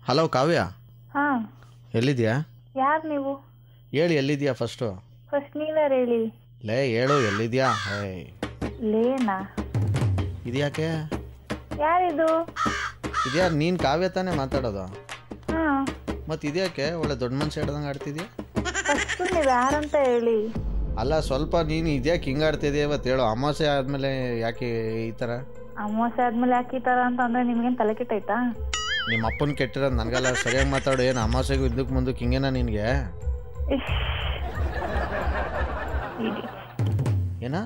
Hello ಕಾವ್ಯ ಹಾ ಎಲ್ಲಿದ್ಯಾ ಯಾರು ನೀವು ಹೇಳಿ ಎಲ್ಲಿದ್ಯಾ ಫಸ್ಟು ಫಸ್ಟ್ ನೀವ್ಯಾರು ಹೇಳಿ ಲೇ ಹೇಳು ಎಲ್ಲಿದ್ಯಾ ಏಯ್ ಲೇನಾ ಇದ್ಯಾಕೆ ಯಾರಿದು ಇದ್ಯಾ ನೀನು ಕಾವ್ಯ ತಾನೇ ಮಾತಾಡೋದು ಹಾ ಮತ್ತು ಇದ್ಯಾಕೆ ಒಳ್ಳೆ ದೊಡ್ಡ ಮನುಷ್ಯ ಹಿಡ್ದಂಗೆ ಆಡ್ತಿದ್ಯಾ ಫಸ್ಟ್ ನೀವು ಯಾರಂತ ಹೇಳಿ ಅಲ್ಲ ಸ್ವಲ್ಪ ನೀನು ಇದ್ಯಾಕೆ ಹಿಂಗೆ ಆಡ್ತಿದ್ಯಾ ಇವತ್ತು ಹೇಳು ಅಮಾವಾಸ್ಯೆ ಆದಮೇಲೆ ಯಾಕೆ ಈ ಥರ ಅಮಾವಾಸ್ಯೆ ಆದ್ಮೇಲೆ ಯಾಕೆ ಈ ಥರ ಅಂತ ಅಂದ್ರೆ ನಿಮ್ಗೇನು ತಲೆ ಕೆಟ್ಟೈತಾ ನಿಮ್ಮ ಅಪ್ಪನ ಕೆಟ್ಟಿರೋದು ನನಗೆಲ್ಲ ಸರಿಯಾಗಿ ಮಾತಾಡು ಏನು ಅಮಾವಾಸ್ಯೆಗೂ ಇದಕ್ಕೆ ಮುಂದಕ್ಕೆ ಹಿಂಗೇನಾ ನಿನಗೆ ಇಶ್. ಇಡಿ. ಏನಾ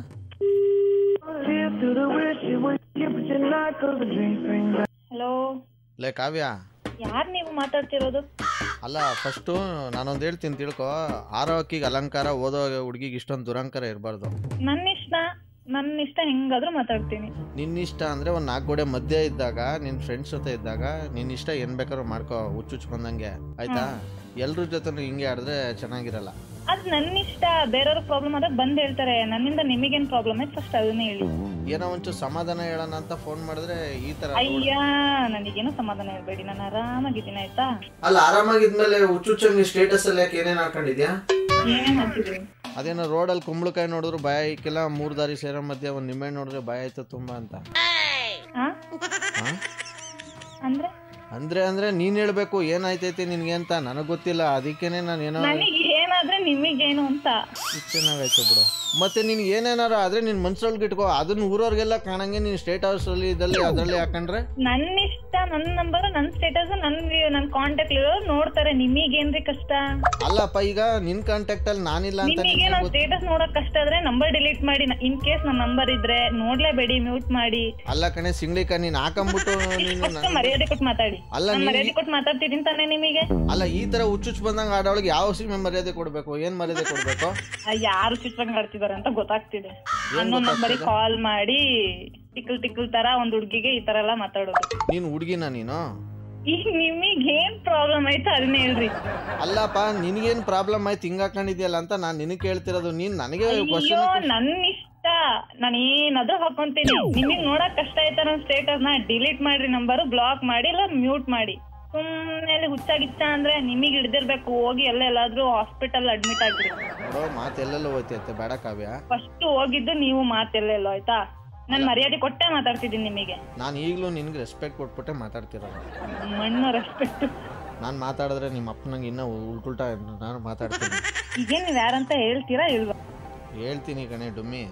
ಹಲೋ ಲೇ ಕಾವ್ಯ ಯಾರು ನೀವು ಮಾತಾಡ್ತಿರೋದು ಅಲ್ಲ ಫಸ್ಟು ನಾನೊಂದು ಹೇಳ್ತೀನಿ ತಿಳ್ಕೊ ಆರೋಗ್ಯಕ್ಕೆ ಅಲಂಕಾರ ಓದೋ ಹುಡುಗಿಗೆ ಇಷ್ಟೊಂದು ದುರಂಕಾರ ಇರಬಾರ್ದು ನನ್ನ ಇಷ್ಟ ನನ್ನ ಇಷ್ಟ ಹೆಂಗಾದ್ರೂ ಮಾತಾಡ್ತೀನಿ ನಿನ್ನ ಇಷ್ಟ ಅಂದರೆ ಒಂದು ನಾಲ್ಕು ಗೋಡೆ ಮಧ್ಯೆ ಇದ್ದಾಗ ನಿನ್ನ ಫ್ರೆಂಡ್ಸ್ ಜೊತೆ ಇದ್ದಾಗ ನಿನ್ನ ಇಷ್ಟ ಏನು ಬೇಕಾದ್ರೂ ಮಾಡ್ಕೋ ಹುಚ್ಚುಚ್ಚು ಬಂದಂಗೆ ಆಯ್ತಾ ಎಲ್ರ ಜೊತೆ ಹಿಂಗೆ ಆಡಿದ್ರೆ ಚೆನ್ನಾಗಿರಲ್ಲ ಅದು ನನ್ನ ಇಷ್ಟ ಬೇರೆಯವ್ರ ಪ್ರಾಬ್ಲಮ್ ಆದಾಗ ಬಂದ್ ಹೇಳ್ತಾರೆ ನನ್ನಿಂದ ನಿಮಗೇನ್ ಪ್ರಾಬ್ಲಮ್ ಐತೆ ಫಸ್ಟ್ ಅದನ್ನೇ ಹೇಳಿ ಏನೋ ಒಂಚೂರು ಸಮಾಧಾನ ಹೇಳೋಣ ಅಂತ ಫೋನ್ ಮಾಡಿದ್ರೆ ಈ ಥರ ಅಯ್ಯ ನನಗೇನು ಸಮಾಧಾನ ಹೇಳ್ಬೇಡಿ ನಾನು ಆರಾಮಾಗಿದ್ದೀನಿ ಆಯ್ತಾ ಅಲ್ಲ ಆರಾಮಾಗಿದ್ಮೇಲೆ ಹುಚ್ಚುಚ್ಚಂಗೆ ಸ್ಟೇಟಸ್ ಅಲ್ಲಿ ಯಾಕೆ ಏನೇನು ಹಾಕೊಂಡಿದ್ಯಾ ಏನೇನ್ ಮಾಡ್ತಿದ್ದೀನಿ ಅದೇನೋ ರೋಡಲ್ಲಿ ಕುಂಬಳಕಾಯಿ ನೋಡಿದ್ರು ಭಯ ಇಕ್ಕಿಲ್ಲ ಮೂರು ದಾರಿ ಸೇರೋ ಮಧ್ಯೆ ಒಂದು ನಿಂಬೆ ನೋಡಿದ್ರೆ ಭಯ ಆಯ್ತು ತುಂಬಾ ಅಂತ ಹಾ ಹಾ ಅಂದ್ರೆ ಅಂದ್ರೆ ಅಂದ್ರೆ ನೀನ್ ಹೇಳ್ಬೇಕು ಏನಾಯ್ತೈತಿ ನಿನ್ಗೆ ಅಂತ ನನಗ್ ಗೊತ್ತಿಲ್ಲ ಅದಕ್ಕೇನೆ ನಾನು ಏನೋ ನನಗೆ ಏನಾದ್ರೆ ನಿಮಗೇನು ಅಂತ ಚೆನ್ನಾಗಾಯ್ತು ಬಿಡು ಮತ್ತೆ ನಿನ್ಗೆ ಏನೇನಾರ ಆದ್ರೆ ನಿನ್ ಮನ್ಸೊಳಗೆ ಇಟ್ಕೋ ಅದನ್ನ ಊರವ್ರಿಗೆಲ್ಲ ಕಾಣಂಗೆ ನೀನ್ ಸ್ಟೇಟ್ ಹೌಸ್ ಅಲ್ಲಿ ಇದಲ್ಲಿ ಅದ್ರಲ್ಲಿ ಹಾಕೊಂಡ್ರೆ ನನ್ನ ಇಷ್ಟ ನನ್ನ ನಂಬರ್ ನನ್ನ ಸ್ಟೇಟಸ್ ನನ್ ನನ್ನ ಕಾಂಟ್ಯಾಕ್ಟ್ ಇರೋರು ನೋಡ್ತಾರೆ ನಿಮಗೇನ್ರಿ ಕಷ್ಟ ಅಲ್ಲಪ್ಪ ಈಗ ನಿನ್ ಕಾಂಟ್ಯಾಕ್ಟ್ ಅಲ್ಲಿ ನಾನಿಲ್ಲ ಅಂತ ನಿಮಗೆ ನಿನ್ಗೆ ನನ್ನ ಗೊತ್ತು ಸ್ಟೇಟಸ್ ನೋಡಕ್ ಕಷ್ಟ ಆದ್ರೆ ನಂಬರ್ ಡಿಲೀಟ್ ಮಾಡಿ ಇನ್ ಕೇಸ್ ನನ್ನ ನಂಬರ್ ಇದ್ರೆ ನೋಡ್ಲೇಬೇಡಿ ಮ್ಯೂಟ್ ಮಾಡಿ ಅಲ್ಲ ಕಣೆ ಸಿಂಗ್ಳಿಕ ನೀನ್ ಹಾಕೊಂಬಿಟ್ಟು ನೀನು ಫಸ್ಟ್ ಮರ್ಯಾದೆ ಕೊಟ್ಟು ಮಾತಾಡಿ ಅಲ್ಲ ನಾನು ನೀನ್ ಮರ್ಯಾದೆ ಕೊಟ್ಟು ಮಾತಾಡ್ತಿದ್ದೀನಿ ತಾನೇ ನಿಮಗೆ ಅಲ್ಲ ಈ ತರ ಹುಚ್ಚುಚ್ಚು ಬಂದಂಗ ಆಡೋಳಿಗೆ ಯಾವ ಸೀಮೆ ಮರ್ಯಾದೆ ಕೊಡ್ಬೇಕು ಏನ್ ಮರ್ಯಾದೆ ಕೊಡ್ಬೇಕು ಯಾರು ಚಿತ್ರರಂಗ ಆಡ್ತಿದಾರೆ ಅಂತ ಗೊತ್ತಾಗ್ತಿದೆ ಅನ್ನೊಂದ್ ನಂಬರಿಗೆ ಕಾಲ್ ಮಾಡಿ ಟಿಕ್ಕಲ್ ಟಿಕ್ಕಲ್ ತರ ಒಂದ್ ಹುಡ್ಗಿಗೆ ಈ ತರ ಎಲ್ಲ ಮಾತಾಡೋದು ನೀನ್ ಹುಡ್ಗಿನ ನೀನು ಈಗ ನಿಮಗ್ ಏನ್ ಪ್ರಾಬ್ಲಮ್ ಆಯ್ತು ಅದನ್ನ ಹೇಳ್ರಿ ಅಲ್ಲಪ್ಪ ನಿನಗೇನ್ ಪ್ರಾಬ್ಲಮ್ ಆಯ್ತು ಹಿಂಗ್ ಹಾಕೊಂಡಿದ್ಯಲ್ಲ ಅಂತ ನಾನ್ ನಿನಗ್ ಕೇಳ್ತಿರೋದು ನೀನ್ ನನಗೆ ಅಯ್ಯೋ ಕ್ವಶನ್ ನನ್ ಇಷ್ಟ ನಾನು ಏನಾದ್ರೂ ಹಾಕೊಂತೀನಿ ನಿಮಗ್ ನೋಡಕ್ ಕಷ್ಟ ಆಯ್ತಾ ನನ್ ಸ್ಟೇಟಸ್ ನ ಡಿಲೀಟ್ ಮಾಡ್ರಿ ನಂಬರ್ ಬ್ಲಾಕ್ ಮಾಡಿ ಇಲ್ಲ ಮ್ಯೂಟ್ ಮಾಡಿ ಸುಮ್ಮನೆ ಅಲ್ಲಿ ಹುಚ್ಚಾಗಿತ್ತ ಅಂದ್ರೆ ನಿಮಗ್ ಹಿಡ್ದಿರ್ಬೇಕು ಹೋಗಿ ಎಲ್ಲ ಎಲ್ಲಾದ್ರೂ ಹಾಸ್ಪಿಟಲ್ ಅಡ್ಮಿಟ್ ಆಗ್ರಿ ನೋಡೋ ಮಾತು ಎಲ್ಲೆಲ್ಲ ಹೋಯ್ತೈತೆ ಬೇಡ ಕಾವ್ಯ ಫಸ್ಟ್ ಹೋಗಿದ್ದು ನೀವು ಮಾತೆಲ್ಲೆಲ್ಲೋ ಆಯ್ತಾ ನಾನ್ ಮರ್ಯಾದೆ ಕೊಟ್ಟೆ ಮಾತಾಡ್ತಿದ್ದೀನಿ ನಿಮಗೆ ನಾನು ಈಗಲೂ ನಿನ್ಗೆ ರೆಸ್ಪೆಕ್ಟ್ ಕೊಟ್ಬಿಟ್ಟೆ ಮಾತಾಡ್ತಿರೋದು ಮಣ್ಣು ರೆಸ್ಪೆಕ್ಟ್ ನಾನು ಮಾತಾಡಿದ್ರೆ ನಿಮ್ಮ ಅಪ್ಪನಂಗೆ ಇನ್ನೂ ಉಲ್ಟುಲ್ಟಾ ನಾನು ಮಾತಾಡ್ತೀನಿ ಈಗೇನ್ ನೀವ್ ಯಾರಂತ ಹೇಳ್ತೀರಾ ಇಲ್ವಾ ಹೇಳ್ತೀನಿ ಕಣೆ ಡುಮ್ಮಿ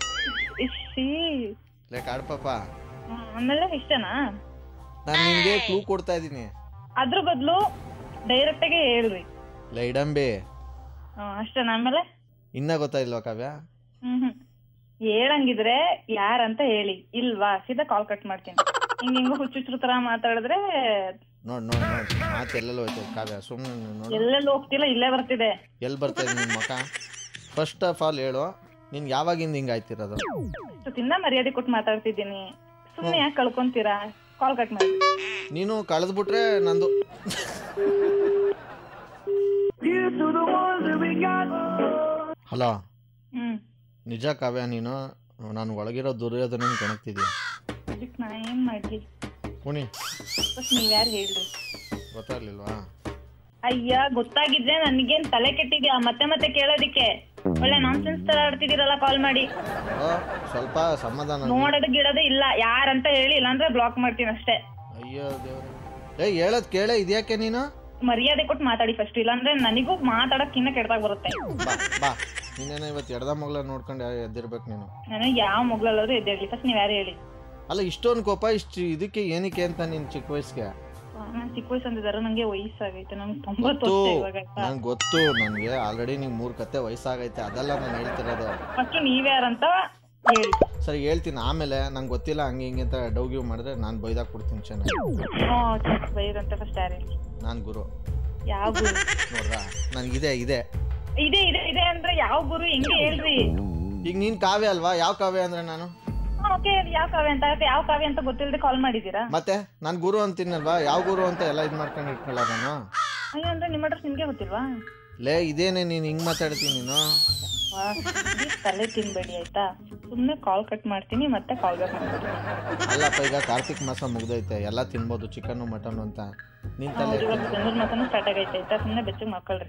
ಇಶ್ಶೀ ಲೇ ಕಾಡ್ಪಪ್ಪ ಹ್ಮ್, ಆಮೇಲೆ ಇಷ್ಟನಾ ನಾನು ನಿನಗೆ ಕ್ಲೂ ಕೊಡ್ತಾ ಇದ್ದೀನಿ ಅದ್ರ ಬದಲು ಡೈರೆಕ್ಟ್ ಆಗಿ ಹೇಳ್ರಿ ಲೇ ಇಡಂಬಿ ಹ್ಮ್, ಅಷ್ಟೇನಾ ಆಮೇಲೆ ಇನ್ನ ಗೊತ್ತಾಯಿಲ್ವಾ ಕಾವ್ಯ ಹ್ಮ್ ಹ್ಮ್ ಹೇಳಂಗಿದ್ರೆ ಯಾರಂತ ಹೇಳಿ ಇಲ್ವಾ ಸೀದಾ ಕಾಲ್ ಕಟ್ ಮಾಡ್ತೀನಿ ಹಿಂಗ ಹಿಂಗ ಹುಚ್ಚುಚ್ರ ತರ ಮಾತಾಡಿದ್ರೆ ನೋಡ್ ನೋಡ್ ನೋಡ್ ಮಾತು ಎಲ್ಲೆಲ್ಲ ಹೋಯ್ತೈತೆ ಕಾವ್ಯ ಸುಮ್ಮನೆ ನೋಡು ಎಲ್ಲೆಲ್ಲಿ ಹೋಗ್ತಿಲ್ಲ ಇಲ್ಲೇ ಬರ್ತಿದೆ ಎಲ್ಲಿ ಬರ್ತದೆ ನಿಮ್ಮ ಮಕ ಫಸ್ಟ್ ಆಫ್ ಆಲ್ ಹೇಳು ನಿನ್ಗೆ ಯಾವಾಗಿಂದ ಹಿಂಗೆ ಆಯ್ತಿರೋದು ಅಷ್ಟೊತ್ತಿಂದ ಮರ್ಯಾದೆ ಕೊಟ್ಟು ಮಾತಾಡ್ತಿದ್ದೀನಿ ಸುಮ್ನೆ ಯಾಕೆ ಕಳ್ಕೊಂತೀರಾ ಕಾಲ್ ಕಟ್ ಮಾಡಿ ನೀನು ಕಳೆದ್ಬಿಟ್ರೆ ನಂದು ಹಲೋ ಹ್ಮ್ ನಿಜ ಕಾವ್ಯ ನೀನು ನಾನು ಒಳಗಿರೋ ದುರ್ಯೋಧನ ಕಾಣಕ್ತಿದ್ಯಾ ಇದಕ್ ನಾ ಏನ್ ಮಾಡ್ಲಿ ಕುಣಿ ಫಸ್ಟ್ ನೀವ್ಯಾರು ಹೇಳ್ರಿ ಗೊತ್ತಾಗ್ಲಿಲ್ವಾ ಅಯ್ಯ ಗೊತ್ತಾಗಿದ್ರೆ ನನ್ಗೇನ್ ತಲೆ ಕೆಟ್ಟಿದ್ಯಾ ಮತ್ತೆ ಮತ್ತೆ ಕೇಳೋದಿಕ್ಕೆ ಒಳ್ಳೆ ನಾನ್ಸೆನ್ಸ್ ತರ ಆಡ್ತಿದ್ದೀರಲ್ಲ ಕಾಲ್ ಮಾಡಿ ಓ, ಸ್ವಲ್ಪ ಸಮಾಧಾನ ನೋಡೋದು ಗಿಡೋದು ಇಲ್ಲ ಯಾರಂತ ಹೇಳಿ ಇಲ್ಲಾಂದ್ರೆ ಬ್ಲಾಕ್ ಮಾಡ್ತೀನಿ ಅಷ್ಟೇ ಅಯ್ಯೋ ದೇವ್ರೆ ಏ ಹೇಳೋದ್ ಕೇಳೇ ಇದ್ಯಾಕೆ ನೀನು ಮರ್ಯಾದೆ ಕೊಟ್ಟು ಮಾತಾಡಿ ಫಸ್ಟ್ ಇಲ್ಲಾಂದ್ರೆ ನನಗೂ ಮಾತಾಡಕ್ ಇನ್ನ ಕೆಡ್ದಾಗ ಬರುತ್ತೆ ಬಾ ಬಾ ನೀನೇನೋ ಇವತ್ತು ಎಡ್ದ ಮಗಳ ನೋಡ್ಕೊಂಡು ಎದ್ದಿರ್ಬೇಕು ನೀನು ನಾನು ಯಾವ ಮೊಗ್ಲಲ್ಲಾದ್ರೂ ಎದ್ದೇಳಿ ಫಸ್ಟ್ ನೀವ್ ಯಾರು ಹೇಳಿ ಅಲ್ಲ ಇಷ್ಟೊಂದು ಕೋಪ ಇಷ್ಟು ಇದಕ್ಕೆ ಏನಕ್ಕೆ ಅಂತ ನೀನು ಚಿಕ್ಕ ವಯಸ್ಸಿಗೆ ನಾನು ಚಿಕ್ಕ ವಯಸ್ಸು ಅಂದಿದ್ದಾರೆ ನಂಗೆ ವಯಸ್ಸಾಗೈತೆ ನಮ್ಗೆ ತೊಂಬತ್ತು ಗೊತ್ತು ವರ್ಷ ಇವಾಗ ಆಯ್ತಾ ನಂಗೆ ಗೊತ್ತು ನನಗೆ ಆಲ್ರೆಡಿ ನಿಂಗೆ ಮೂರು ಕತೆ ವಯಸ್ಸಾಗೈತೆ ಅದೆಲ್ಲ ನಾನು ಹೇಳ್ತಿರೋದು ಫಸ್ಟ್ ನೀವ್ಯಾರಂತ ಹೇಳಿ ಸರಿ ಹೇಳ್ತೀನಿ ಆಮೇಲೆ ನಂಗೆ ಗೊತ್ತಿಲ್ಲ ಹಂಗೆ ಹಿಂಗೆ ಅಂತ ಡೌ ಗಿವ್ ಮಾಡಿದ್ರೆ ನಾನು ಬೈದಾಕ್ ಕೊಡ್ತೀನಿ ಚೆನ್ನಾಗಿ ಹ್ಞೂ ಬೈರಂತ ಫಸ್ಟ್ ಯಾರು ಹೇಳಿ ನಾನು ಗುರು ಯಾವ ಗುರು ನೋಡ್ರಾ ನನಗಿದೆ ಇದೆ ಇದೆ ಇದೆ ಇದೆ ಅಂದ್ರೆ ಯಾವ ಗುರು ಹೆಂಗೆ ಹೇಳ್ರಿ ಈಗ ನೀನು ಕಾವ್ಯ ಅಲ್ವಾ ಯಾವ ಕಾವ್ಯ ಅಂದ್ರೆ ನಾನು ಓಕೆ ಯಾವ ಕಾವ್ಯ ಅಂತ ಆಗುತ್ತೆ ಯಾವ ಕಾವ್ಯ ಅಂತ ಗೊತ್ತಿಲ್ಲದೆ ಕಾಲ್ ಮಾಡಿದ್ದೀರಾ ಮತ್ತೆ ನಾನು ಗುರು ಅಂತೀನಲ್ವಾ ಯಾವ ಗುರು ಅಂತ ಎಲ್ಲ ಇದು ಮಾಡ್ಕೊಂಡು ಇಟ್ಕೊಳ್ಳ ನಾನು ಅಯ್ಯೋ ಅಂದ್ರೆ ನಿಮ್ಮ ಅಡ್ರೆಸ್ ನಿಮ್ಗೆ ಗೊತ್ತಿಲ್ವಾ ಲೇ ಇದೇನೆ ನೀನು ಹಿಂಗೆ ಮಾತಾಡ್ತೀನಿ ನೀನು ವಾ, ಈ ತಲೆ ತಿನ್ಬೇಡಿ ಆಯ್ತಾ ಸುಮ್ನೆ ಕಾಲ್ ಕಟ್ ಮಾಡ್ತೀನಿ ಮತ್ತೆ ಕಾಲ್ ಬ್ಯಾಕ್ ಮಾಡ್ತೀನಿ ಅಲ್ಲಪ್ಪ ಈಗ ಕಾರ್ತಿಕ್ ಮಾಸ ಮುಗ್ದೈತೆ ಎಲ್ಲ ತಿನ್ಬೋದು ಚಿಕನ್ನು ಮಟನ್ ಅಂತ ನಿನ್ ತಲೆ ಹೌದು ಇವಾಗ ಬೆಂಗಳೂರು ಮಾತನೂ ಸ್ಟಾರ್ಟ್ ಆಗೈತೆ ಆಯ್ತಾ ಸುಮ್ನೆ ಬೆಚ್ಚಗ್ ಮಕ್ಕಳ್ರಿ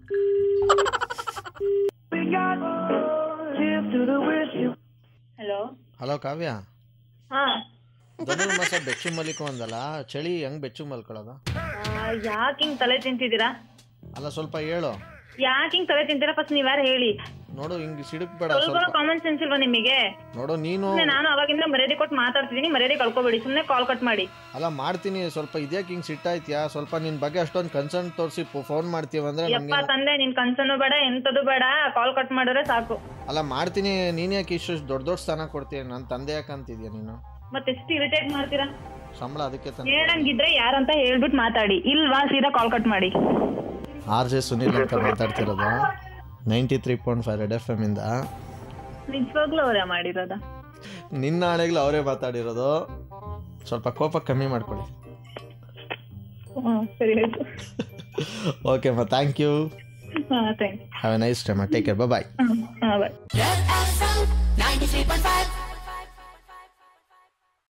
ಹಲೋ ಹಲೋ ಕಾವ್ಯ ಹಾ ಧನುರ್ ಮಾಸ ಬೆಚ್ಚು ಮಲಿಕು ಅಂದಲ್ಲ ಚಳಿ ಹೆಂಗ್ ಬೆಚ್ಚು ಮಲ್ಕೊಳ್ಳೋದು ಯಾಕೆ ಹಿಂಗ್ ತಲೆ ತಿಂತಿದ್ದೀರಾ ಅಲ್ಲ ಸ್ವಲ್ಪ ಹೇಳು ಯಾಕೆ ಹಿಂಗ್ ತಲೆ ತಿಂತೀರಾ ಫಸ್ಟ್ ನೀವ್ಯಾರು ಹೇಳಿ ನೋಡು ಹಿಂಗ್ ಸಿಡುಕ್ ಬೇಡ ಸ್ವಲ್ಪ ಸ್ವಲ್ಪ ಕಾಮನ್ ಸೆನ್ಸ್ ಇಲ್ವಾ ನಿಮಗೆ ನೋಡು ನೀನು ಸುಮ್ನೆ ನಾನು ಅವಾಗಿಂದ ಮರ್ಯಾದೆ ಕೊಟ್ಟು ಮಾತಾಡ್ತಿದ್ದೀನಿ ಮರ್ಯಾದೆ ಕಳ್ಕೊಬೇಡಿ ಸುಮ್ನೆ ಕಾಲ್ ಕಟ್ ಮಾಡಿ ಅಲ್ಲ ಮಾಡ್ತೀನಿ ಸ್ವಲ್ಪ ಇದ್ಯಾಕೆ ಹಿಂಗ್ ಸಿಟ್ಟಾಯ್ತ್ಯಾ ಸ್ವಲ್ಪ ನಿನ್ ಬಗ್ಗೆ ಅಷ್ಟೊಂದು ಕನ್ಸರ್ನ್ ತೋರಿಸಿ ಫೋನ್ ಮಾಡ್ತೀವಂದ್ರೆ ಯಪ್ಪ ನಂಗೆ ತಂದೆ ನಿನ್ ಕನ್ಸನ್ನು ಬೇಡ ಎಂತದು ಬೇಡ ಕಾಲ್ ಕಟ್ ಮಾಡಿದ್ರೆ ಸಾಕು ಅಲ್ಲ ಮಾಡ್ತೀನಿ ನೀನ್ ಯಾಕೆ ಇಷ್ಟು ದೊಡ್ಡ ದೊಡ್ಡ ಸ್ಥಾನ ಕೊಡ್ತೀಯ ನನ್ನ ತಂದೆ ಯಾಕಂತಿದ್ಯಾ ನೀನು ಮತ್ತೆ ಎಷ್ಟು ಇರಿಟೇಟ್ ಮಾಡ್ತೀರಾ ಸಂಬಳ ಅದಕ್ಕೆ ತಾನೆ ಹೇಳಂಗಿದ್ರೆ ಯಾರಂತ ಹೇಳ್ಬಿಟ್ಟು ಮಾತಾಡಿ ಇಲ್ವಾ ಸೀದಾ ಕಾಲ್ ಕಟ್ ಮಾಡಿ ಆರ್ ಜೆ ಸುನಿಲ್ ಅಂತ ಮಾತಾಡ್ತಿರೋದು ninety three point five Red F M ಇಂದ ನಿಜವಾಗ್ಲೂ ಅವರೇ ಮಾಡಿರೋದ ನಿನ್ನ ಆಣೆಗಳು ಅವರೇ ಮಾತಾಡಿರೋದು ಸ್ವಲ್ಪ ಕೋಪ ಕಮ್ಮಿ ಮಾಡ್ಕೊಳ್ಳಿ ಹ್ಮ್ ಸರಿ ಆಯ್ತು ಓಕೆ ಅಮ್ಮ ಥ್ಯಾಂಕ್ ಯು ಹಾ thank have a nice time take care bye ಹಾ ಬಾಯ್ Red FM